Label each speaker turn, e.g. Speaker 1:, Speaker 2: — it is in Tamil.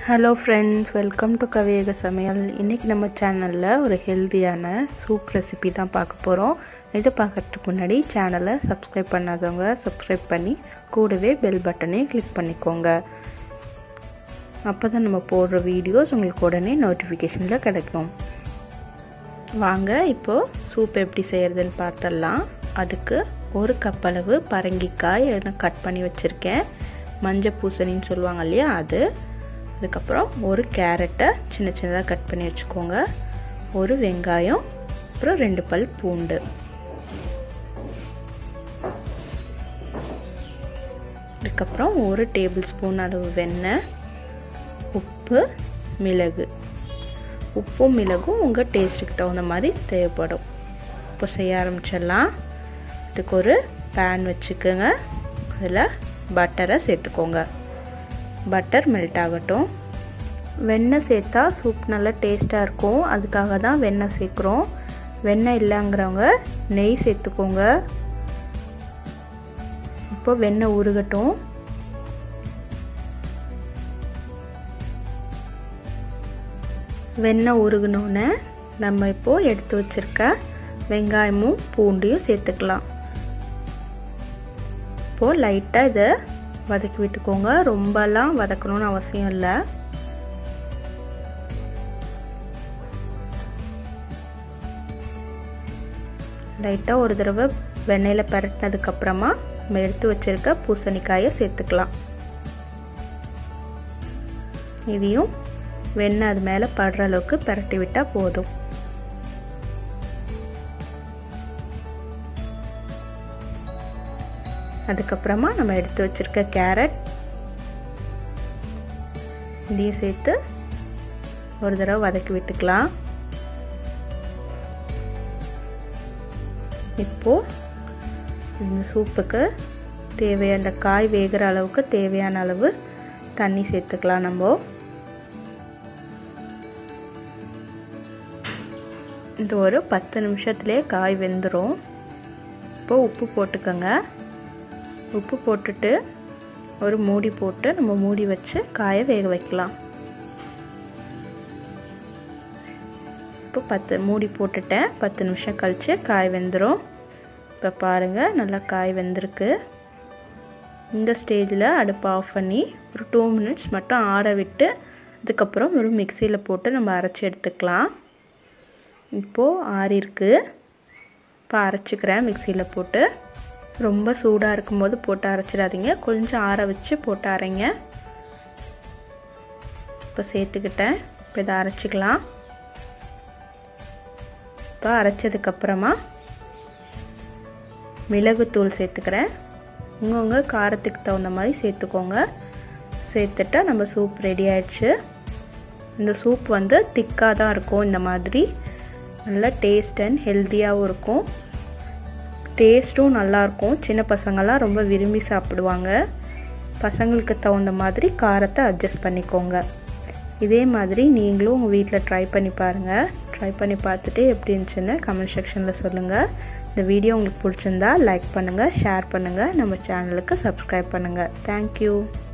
Speaker 1: hello friends welcome to Kaviyaga சமையல் இன்றைக்கி நம்ம சேனலில் ஒரு ஹெல்த்தியான சூப் ரெசிபி தான் பார்க்க போகிறோம் இதை பார்க்கறதுக்கு முன்னாடி சேனலை சப்ஸ்கிரைப் பண்ணாதவங்க சப்ஸ்கிரைப் பண்ணி கூடவே பெல் பட்டனையும் கிளிக் பண்ணிக்கோங்க அப்போ தான் நம்ம போடுற வீடியோஸ் உங்களுக்கு உடனே நோட்டிஃபிகேஷனில் கிடைக்கும் வாங்க இப்போது சூப் எப்படி செய்கிறதுன்னு பார்த்துடலாம் அதுக்கு ஒரு கப் அளவு பரங்கிக்காய் நான் கட் பண்ணி வச்சுருக்கேன் மஞ்சள் பூசணின்னு சொல்லுவாங்க இல்லையா அது அதுக்கப்புறம் ஒரு கேரட்டை சின்ன சின்னதாக கட் பண்ணி வச்சுக்கோங்க ஒரு வெங்காயம் அப்புறம் ரெண்டு பல் பூண்டு அதுக்கப்புறம் ஒரு டேபிள் ஸ்பூன் அளவு வெண்ணெய் உப்பு மிளகு உப்பும் மிளகும் உங்கள் டேஸ்ட்டுக்கு தகுந்த மாதிரி தேவைப்படும் இப்போ செய்ய ஆரம்பிச்சிடலாம் இதுக்கு ஒரு பேன் வச்சுக்கோங்க அதில் பட்டரை சேர்த்துக்கோங்க பட்டர் மெல்ட் ஆகட்டும் வெண்ணெய் சேர்த்தா சூப் நல்லா டேஸ்ட்டாக இருக்கும் அதுக்காக தான் வெண்ணெய் சேர்க்குறோம் வெண்ணெய் இல்லைங்கிறவங்க நெய் சேர்த்துக்கோங்க இப்போ வெண்ணெய் உருகட்டும் வெண்ணெய் உருகினோன்னே நம்ம இப்போது எடுத்து வச்சுருக்க வெங்காயமும் பூண்டையும் சேர்த்துக்கலாம் இப்போது லைட்டாக இதை வதக்கி விட்டுக்கோங்க ரொம்பலாம் வதக்கணும்னு அவசியம் இல்லை லைட்டாக ஒரு தடவை வெண்ணெயில் பரட்டினதுக்கப்புறமா நம்ம எடுத்து வச்சுருக்க பூசணிக்காயை சேர்த்துக்கலாம் இதையும் வெண்ணெய் அது மேலே படுற அளவுக்கு பரட்டி விட்டால் போதும் அதுக்கப்புறமா நம்ம எடுத்து வச்சுருக்க கேரட் இதையும் சேர்த்து ஒரு தடவை வதக்கி விட்டுக்கலாம் இப்போது இந்த சூப்புக்கு தேவையான அந்த காய் வேகிற அளவுக்கு தேவையான அளவு தண்ணி சேர்த்துக்கலாம் நம்ம இந்த ஒரு பத்து நிமிஷத்துலேயே காய் வெந்துடும் இப்போது உப்பு போட்டுக்கோங்க உப்பு போட்டுட்டு ஒரு மூடி போட்டு நம்ம மூடி வச்சு காயை வேக வைக்கலாம் இப்போ பத்து மூடி போட்டுட்டேன் பத்து நிமிஷம் கழித்து காய் வெந்துடும் இப்போ பாருங்கள் நல்லா காய் வெந்திருக்கு இந்த ஸ்டேஜில் அடுப்பை ஆஃப் பண்ணி ஒரு டூ மினிட்ஸ் மட்டும் ஆற விட்டு அதுக்கப்புறம் ஒரு மிக்சியில் போட்டு நம்ம அரைச்சி எடுத்துக்கலாம் இப்போது ஆறிருக்கு இப்போ அரைச்சிக்கிறேன் மிக்சியில் போட்டு ரொம்ப சூடாக இருக்கும்போது போட்டு அரைச்சிடாதீங்க கொஞ்சம் ஆற வச்சு போட்டு அரைங்க இப்போ சேர்த்துக்கிட்டேன் இப்போ இதை அரைச்சிக்கலாம் இப்போ அரைச்சதுக்கப்புறமா மிளகுத்தூள் சேர்த்துக்கிறேன் உங்கவுங்க காரத்துக்கு தகுந்த மாதிரி சேர்த்துக்கோங்க சேர்த்துட்டா நம்ம சூப் ரெடி ஆயிடுச்சு இந்த சூப் வந்து திக்காக தான் இருக்கும் இந்த மாதிரி நல்லா டேஸ்ட் அண்ட் ஹெல்த்தியாகவும் இருக்கும் டேஸ்ட்டும் நல்லாயிருக்கும் சின்ன பசங்கள்லாம் ரொம்ப விரும்பி சாப்பிடுவாங்க பசங்களுக்கு தகுந்த மாதிரி காரத்தை அட்ஜஸ்ட் பண்ணிக்கோங்க இதே மாதிரி நீங்களும் உங்கள் வீட்டில் ட்ரை பண்ணி பாருங்கள் ட்ரை பண்ணி பார்த்துட்டு எப்படி இருந்துச்சுன்னு கமெண்ட் செக்ஷனில் சொல்லுங்கள் இந்த வீடியோ உங்களுக்கு பிடிச்சிருந்தா லைக் பண்ணுங்கள் ஷேர் பண்ணுங்கள் நம்ம சேனலுக்கு சப்ஸ்கிரைப் பண்ணுங்கள் தேங்க்யூ